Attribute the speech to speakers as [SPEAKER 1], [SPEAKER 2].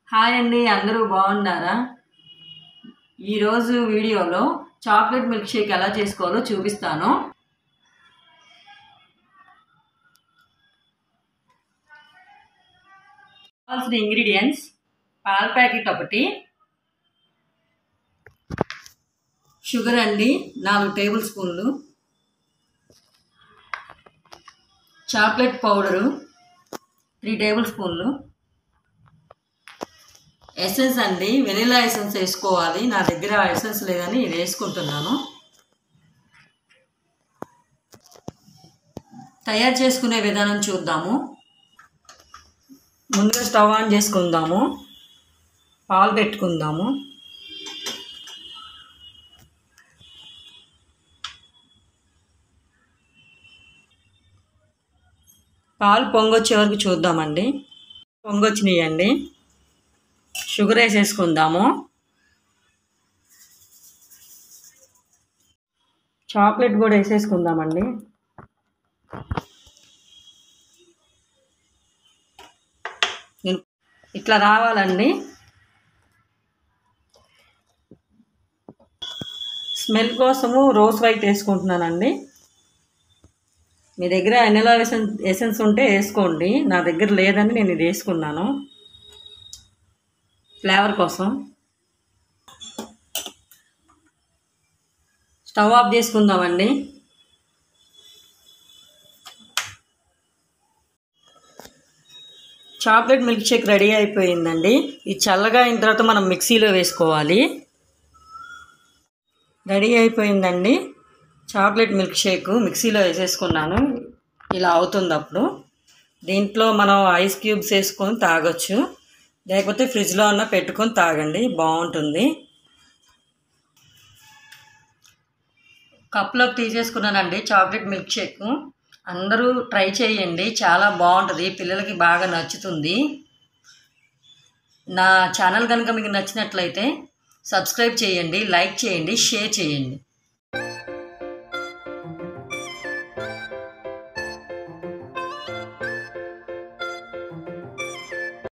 [SPEAKER 1] hi అండి అందరూ బాగున్నారా ఈరోజు వీడియోలో చాక్లెట్ మిల్క్ షేక్ ఎలా చేసుకోవాలో చూపిస్తాను కావాల్సిన ఇంగ్రీడియంట్స్ పాల ప్యాకెట్ ఒకటి షుగర్ అండి నాలుగు టేబుల్ స్పూన్లు చాక్లెట్ పౌడరు త్రీ టేబుల్ స్పూన్లు ఎసెన్స్ అండి వెనిలా ఎసెన్స్ వేసుకోవాలి నా దగ్గర ఎసెన్స్ లేదని ఇది వేసుకుంటున్నాను తయారు చేసుకునే విధానం చూద్దాము ముందుగా స్టవ్ ఆన్ చేసుకుందాము పాలు పెట్టుకుందాము పాలు పొంగొచ్చే వరకు చూద్దామండి పొంగొచ్చినాయండి షుగర్ వేసేసుకుందాము చాక్లెట్ కూడా వేసేసుకుందామండి నేను ఇట్లా రావాలండి స్మెల్ కోసము రోజ్ వైట్ వేసుకుంటున్నానండి మీ దగ్గర ఎనెలా ఎసెన్స్ ఎసెన్స్ ఉంటే వేసుకోండి నా దగ్గర లేదని నేను ఇది వేసుకున్నాను ఫ్లేవర్ కోసం స్టవ్ ఆఫ్ చేసుకుందామండి చాక్లెట్ మిల్క్ షేక్ రెడీ అయిపోయిందండి ఇది చల్లగా అయిన తర్వాత మనం మిక్సీలో వేసుకోవాలి రెడీ అయిపోయిందండి చాక్లెట్ మిల్క్ షేక్ మిక్సీలో వేసేసుకున్నాను ఇలా అవుతుంది అప్పుడు దీంట్లో మనం ఐస్ క్యూబ్స్ వేసుకొని తాగొచ్చు లేకపోతే ఫ్రిడ్జ్లో అన్న పెట్టుకొని తాగండి బాగుంటుంది కప్లోకి తీసేసుకున్నానండి చాక్లెట్ మిల్క్ షేక్ అందరూ ట్రై చేయండి చాలా బాగుంటుంది పిల్లలకి బాగా నచ్చుతుంది నా ఛానల్ కనుక మీకు నచ్చినట్లయితే సబ్స్క్రైబ్ చేయండి లైక్ చేయండి షేర్ చేయండి